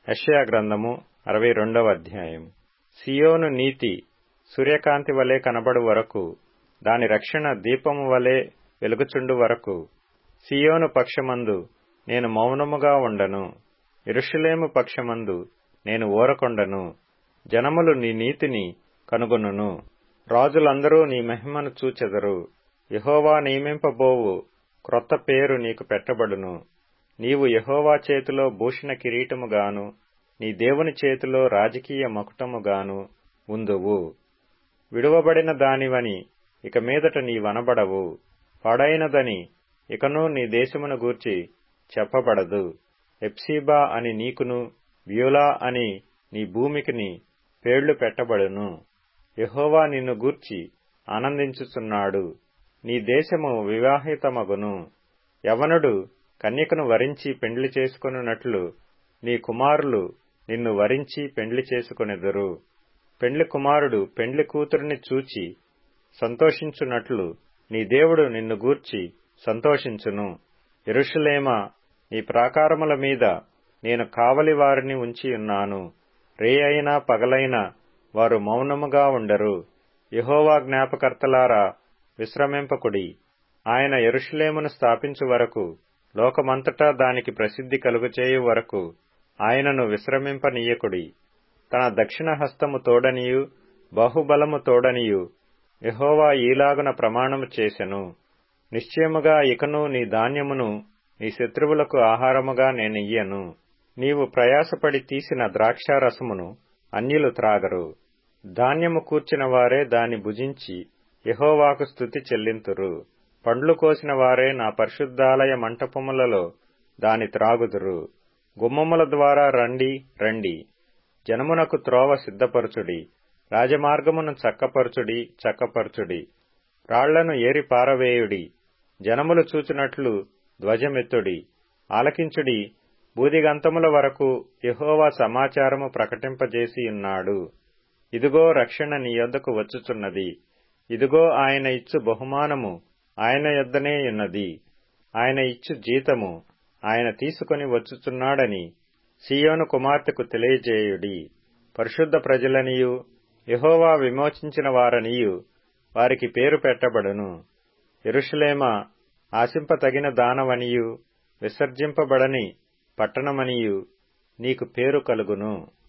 యెషయా గ్రంథము అరవై రెండవ అధ్యాయం సియోను నీతి సూర్యకాంతి వలె కనబడు వరకు దాని రక్షణ దీపము వలె వెలుగుచుండు వరకు సియోను పక్షమందు నేను మౌనముగా ఉండను యెరూషలేము పక్షమందు నేను ఊరకొండను జనములు నీ నీతిని కనుగొనును రాజులందరూ నీ మహిమను చూచెదరు యెహోవా నియమింపబోవు క్రొత్త పేరు నీకు పెట్టబడును నీవు యెహోవా చేతిలో భూషణ కిరీటముగాను నీ దేవుని చేతిలో రాజకీయ మకుటముగాను ఉందువు విడువబడిన దానివని ఇక మీదట నీవనబడవు పాడైనదని ఇకను నీ దేశమును గూర్చి చెప్పబడదు ఎప్సీబా అని నీకును వ్యూలా అని నీ భూమికిని పేళ్లు పెట్టబడును యెహోవా నిన్ను గూర్చి ఆనందించుచున్నాడు నీ దేశము వివాహితమగును యవనుడు కన్యకను వరించి పెండ్లి చేసుకొనున్నట్లు నీ కుమారులు నిన్ను వరించి పెండ్లి చేసుకొనెదరు పెండ్లి కుమారుడు పెండ్లి కూతురిని చూచి సంతోషించున్నట్లు నీ దేవుడు నిన్ను గూర్చి సంతోషించును ఎరుషులేమా నీ ప్రాకారముల మీద నేను కావలి వారిని ఉంచి ఉన్నాను రే అయినా పగలైనా వారు మౌనముగా ఉండరు యహోవా జ్ఞాపకర్తలారా విశ్రమింపకుడి ఆయన ఎరుషులేమును స్థాపించు వరకు లోకమంతటా దానికి ప్రసిద్ధి కలుగచేయు వరకు ఆయనను విశ్రమింపనీయకుడి తన దక్షిణ హస్తము తోడనియు బాహుబలము తోడనియు యహోవా ఈలాగున ప్రమాణము చేసెను నిశ్చయముగా ఇకను నీ ధాన్యమును నీ శత్రువులకు ఆహారముగా నేనియ్యను నీవు ప్రయాసపడి తీసిన ద్రాక్షారసమును అన్యులు త్రాగరు ధాన్యము కూర్చిన వారే దాని భుజించి యహోవాకు స్థుతి చెల్లింతురు పండ్లు కోసిన వారే నా పరిశుద్ధాలయ మంటపములలో దాని త్రాగుదురు గుమ్మముల ద్వారా రండి రండి జనమునకు త్రోవ సిద్ధపరచుడి రాజమార్గమును చక్కపరచుడి చక్కపరచుడి రాళ్లను ఏరి పారవేయుడి జనములు చూచినట్లు ధ్వజమెత్తుడి ఆలకించుడి బూదిగంతముల వరకు యహోవా సమాచారము ప్రకటింపజేసి ఉన్నాడు ఇదిగో రక్షణ నీ యొద్దకు వచ్చుచున్నది ఇదిగో ఆయన ఇచ్చు బహుమానము ఆయన యొద్దనే ఉన్నది ఆయన ఇచ్చు జీతము ఆయన తీసుకుని వచ్చుచున్నాడని సియోను కుమార్తెకు తెలియజేయుడి పరిశుద్ధ ప్రజలనియు యహోవా విమోచించిన వారనియు వారికి పేరు పెట్టబడును ఎరుషులేమా ఆశింపతగిన దానవనియు విసర్జింపబడని పట్టణమనియు నీకు పేరు కలుగును